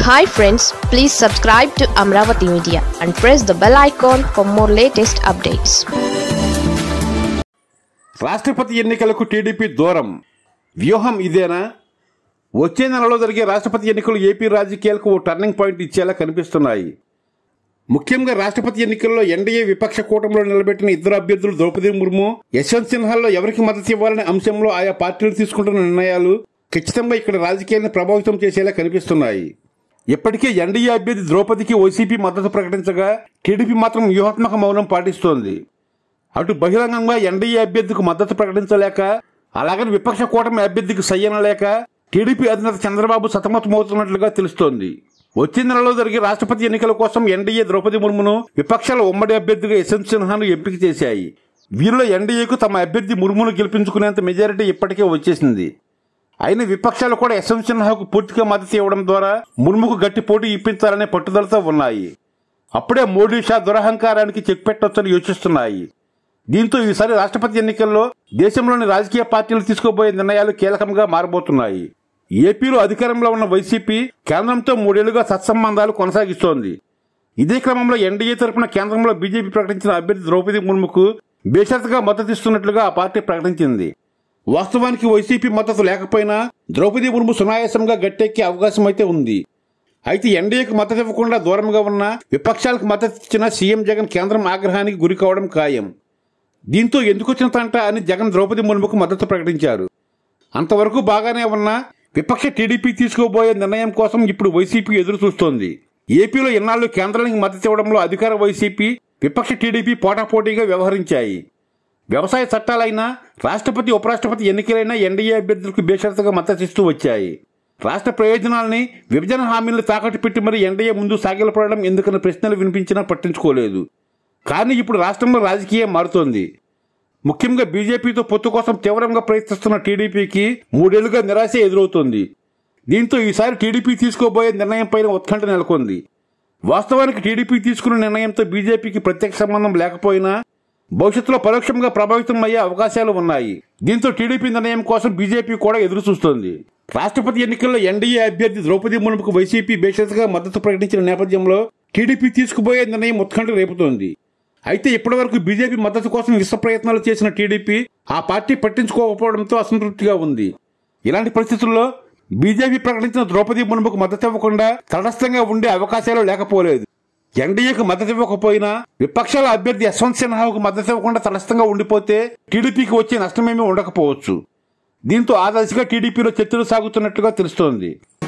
hi friends please subscribe to Amaravati media and press the bell icon for more latest updates రాష్ట్రపతి ఎన్నికలకు TDP దూరం వ్యూహం ఇదేనా వచ్చే నెలలో జరిగే రాష్ట్రపతి ఎన్నికలు ఏపీ రాజకీయాలకు ఓ టర్నింగ్ పాయింట్ ఇచ్చేలా కనిపిస్తున్నాయి ముఖ్యంగా రాష్ట్రపతి ఎన్నికల్లో ఎన్డీఏ విపక్ష కూటమిలో నిలబెట్టిన ఇద్దరు అభ్యర్థులు ద్రౌపది ముర్ము యశ్వంత్ సిన్హాల్లో ఎవరికి మద్దతు ఇవ్వాలనే అంశంలో ఆయా పార్టీలు తీసుకుంటున్న నిర్ణయాలు ఖచ్చితంగా ఇక్కడ రాజకీయాన్ని ప్రభావితం చేసేలా కనిపిస్తున్నాయి ఇప్పటికే ఎన్డీఏ అభ్యర్థి ద్రౌపదికి వైసీపీ మద్దతు ప్రకటించగా టీడీపీ మాత్రం వ్యూహాత్మక మౌనం పాటిస్తోంది అటు బహిరంగంగా ఎన్డీఏ అభ్యర్థికి మద్దతు ప్రకటించలేక అలాగని విపక్ష కూటమి అభ్యర్థికి సయ్యనలేక టీడీపీ అధినేత చంద్రబాబు సతమతమవుతున్నట్లుగా తెలుస్తోంది వచ్చే నెలలో జరిగే రాష్ట్రపతి ఎన్నికల కోసం ఎన్డీఏ ద్రౌపది ముర్మును విపక్షాల ఉమ్మడి అభ్యర్థిగా యశ్వంత్ సిన్హాను ఎంపిక చేశాయి వీరిలో ఎన్డీఏకు తమ అభ్యర్థి ముర్మును గెలిపించుకునేంత మెజారిటీ ఇప్పటికే వచ్చేసింది అయిన విపక్షాలు కూడా యశ్వంత్ సిన్హాకు పూర్తిగా మద్దతు ఇవ్వడం ద్వారా ముర్ముకు గట్టి పోటీ ఇప్పించాలనే పట్టుదలతో ఉన్నాయి అప్పుడే మోడీ షా దురహంకారానికి చెక్ పెట్టొచ్చని యోచిస్తున్నాయి దీంతో ఈసారి రాష్ట్రపతి ఎన్నికల్లో దేశంలోని రాజకీయ పార్టీలు తీసుకోబోయే నిర్ణయాలు కీలకంగా మారబోతున్నాయి ఏపీలో అధికారంలో ఉన్న వైసీపీ కేంద్రంతో మూడేళ్లుగా సత్సంబంధాలు కొనసాగిస్తోంది ఇదే క్రమంలో ఎన్డీఏ తరపున కేంద్రంలో బీజేపీ ప్రకటించిన అభ్యర్థి ద్రౌపది ముర్ముకు బేషరతుగా మద్దతిస్తున్నట్లుగా ఆ పార్టీ ప్రకటించింది వాస్తవానికి వైసీపీ మద్దతు లేకపోయినా ద్రౌపది ముర్ము సునాయాసంగా గట్టెక్కే అవకాశం అయితే ఉంది అయితే ఎన్డీఏకి మద్దతు ఇవ్వకుండా దూరంగా ఉన్న విపక్షాలకు మద్దతు ఇచ్చిన సీఎం జగన్ కేంద్రం ఆగ్రహానికి గురి కావడం ఖాయం దీంతో ఎందుకొచ్చిన తంట అని జగన్ ద్రౌపది ముర్ముకు మద్దతు ప్రకటించారు అంతవరకు బాగానే ఉన్న విపక్ష టీడీపీ తీసుకోబోయే నిర్ణయం కోసం ఇప్పుడు వైసీపీ ఎదురు చూస్తోంది ఏపీలో ఇన్నాళ్లు కేంద్రానికి మద్దతు ఇవ్వడంలో అధికార వైసీపీ విపక్ష టీడీపీ పోటాపోటీగా వ్యవహరించాయి వ్యవసాయ చట్టాలైనా రాష్ట్రపతి ఉపరాష్ట్రపతి ఎన్నికలైనా ఎన్డీఏ అభ్యర్థులకు బేషరతుగా మద్దతిస్తూ వచ్చాయి రాష్ట్ర ప్రయోజనాల్ని విభజన హామీలను తాకట్టు పెట్టి మరి ఎన్డీఏ ముందు సాగిలపడడం ఎందుకన్న ప్రశ్నలు వినిపించినా పట్టించుకోలేదు కానీ ఇప్పుడు రాష్ట్రంలో రాజకీయం మారుతోంది ముఖ్యంగా బీజేపీతో పొత్తు కోసం తీవ్రంగా ప్రయత్నిస్తున్న టీడీపీకి మూడేళ్లుగా నిరాశ ఎదురవుతోంది దీంతో ఈసారి టీడీపీ తీసుకోబోయే నిర్ణయంపైన ఉత్కంఠ నెలకొంది వాస్తవానికి టీడీపీ తీసుకున్న నిర్ణయంతో బీజేపీకి ప్రత్యక్ష సంబంధం లేకపోయినా భవిష్యత్తులో పరోక్షంగా ప్రభావితం అయ్యే అవకాశాలు ఉన్నాయి దీంతో టీడీపీ నిర్ణయం కోసం బీజేపీ కూడా ఎదురు చూస్తోంది రాష్ట్రపతి ఎన్నికల్లో ఎన్డీఏ అభ్యర్థి ద్రౌపది ముర్ముకు వైసీపీ బేషరతుగా మద్దతు ప్రకటించిన నేపథ్యంలో టీడీపీ తీసుకుపోయే నిర్ణయం ఉత్కంఠ రేపుతోంది అయితే ఇప్పటివరకు బీజేపీ మద్దతు కోసం విశ్వ ప్రయత్నాలు చేసిన టీడీపీ ఆ పార్టీ పట్టించుకోకపోవడంతో అసంతృప్తిగా ఉంది ఇలాంటి పరిస్థితుల్లో బీజేపీ ప్రకటించిన ద్రౌపది ముర్ముకు మద్దతు ఇవ్వకుండా తటస్థంగా ఉండే అవకాశాలు లేకపోలేదు ఎన్డీఏకు మద్దతు ఇవ్వకపోయినా విపక్షాల అభ్యర్థి యశ్వంత్ సిన్హాకు మద్దతు ఇవ్వకుండా తటస్థంగా ఉండిపోతే టీడీపీకి వచ్చే నష్టమేమీ ఉండకపోవచ్చు దీంతో ఆ దశగా టీడీపీలో చర్చలు సాగుతున్నట్లుగా తెలుస్తోంది